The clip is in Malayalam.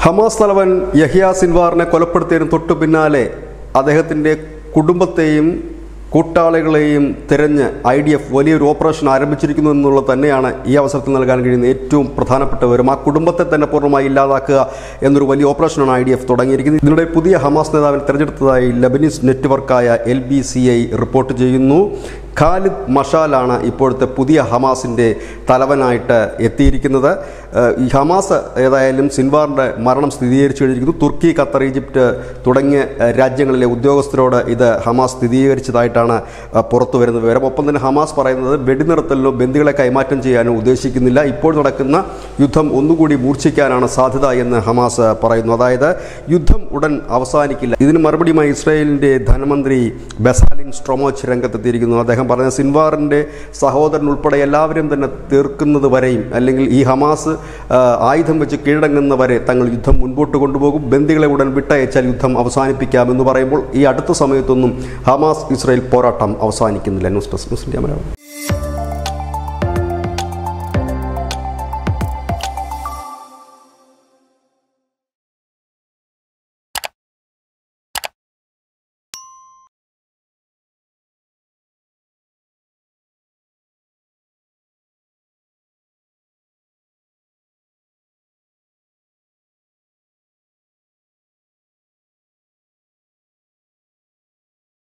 ഹമാസ് തലവൻ യഹിയ സിൻവാറിനെ കൊലപ്പെടുത്തിയതിന് തൊട്ടു പിന്നാലെ അദ്ദേഹത്തിൻ്റെ കുടുംബത്തെയും കൂട്ടാളികളെയും തിരഞ്ഞ് ഐ ഡി എഫ് വലിയൊരു ഓപ്പറേഷൻ ആരംഭിച്ചിരിക്കുന്നു എന്നുള്ളത് തന്നെയാണ് ഈ അവസരത്തിൽ നൽകാൻ കഴിയുന്ന ഏറ്റവും പ്രധാനപ്പെട്ട വിവരം ആ കുടുംബത്തെ തന്നെ പൂർണ്ണമായി ഇല്ലാതാക്കുക എന്നൊരു വലിയ ഓപ്പറേഷനാണ് ഐ ഡി എഫ് തുടങ്ങിയിരിക്കുന്നത് ഇതിനിടെ പുതിയ ഹമാസ് നേതാവിനെ തെരഞ്ഞെടുത്തതായി ലബനീസ് നെറ്റ്വർക്കായ L B C I report ചെയ്യുന്നു ഖാലിദ് മഷാലാണ് ഇപ്പോഴത്തെ പുതിയ ഹമാസിൻ്റെ തലവനായിട്ട് എത്തിയിരിക്കുന്നത് ഏഹ് ഈ ഹമാസ് ഏതായാലും സിൻവാറിൻ്റെ മരണം സ്ഥിരീകരിച്ചു കഴിഞ്ഞിരിക്കുന്നു തുർക്കി ഖത്തർ ഈജിപ്റ്റ് തുടങ്ങിയ ഏഹ് രാജ്യങ്ങളിലെ ഉദ്യോഗസ്ഥരോട് ഇത് ഹമാസ് സ്ഥിരീകരിച്ചതായിട്ടാണ് ഏഹ് പുറത്തു വരുന്ന വിവരം ഒപ്പം തന്നെ ഹമാസ് പറയുന്നത് വെടിനിർത്തലിനോ ബന്ദികളെ കൈമാറ്റം ചെയ്യാനോ ഉദ്ദേശിക്കുന്നില്ല ഇപ്പോൾ നടക്കുന്ന യുദ്ധം ഒന്നുകൂടി മൂർച്ഛിക്കാനാണ് സാധ്യത എന്ന് ഹമാസ് പറയുന്നു അതായത് യുദ്ധം ഉടൻ അവസാനിക്കില്ല ഇതിന് മറുപടിയുമായി ഇസ്രായേലിൻ്റെ ധനമന്ത്രി ബസാലിൻ സ്ട്രോമോച്ച് രംഗത്തെത്തിയിരിക്കുന്നു അദ്ദേഹം പറഞ്ഞ സിൻവാറിൻ്റെ സഹോദരൻ ഉൾപ്പെടെ എല്ലാവരും തന്നെ തീർക്കുന്നത് വരെയും അല്ലെങ്കിൽ ഈ ഹമാസ് ആ, ആയുധം വെച്ച് കീഴടങ്ങുന്നവരെ തങ്ങൾ യുദ്ധം മുൻപോട്ട് കൊണ്ടുപോകും ബന്ദികളെ ഉടൻ വിട്ടയച്ചാൽ യുദ്ധം അവസാനിപ്പിക്കാമെന്ന് പറയുമ്പോൾ ഈ അടുത്ത സമയത്തൊന്നും ഹമാസ് ഇസ്രായേൽ പോരാട്ടം അവസാനിക്കുന്നില്ല news desk news India Malayalam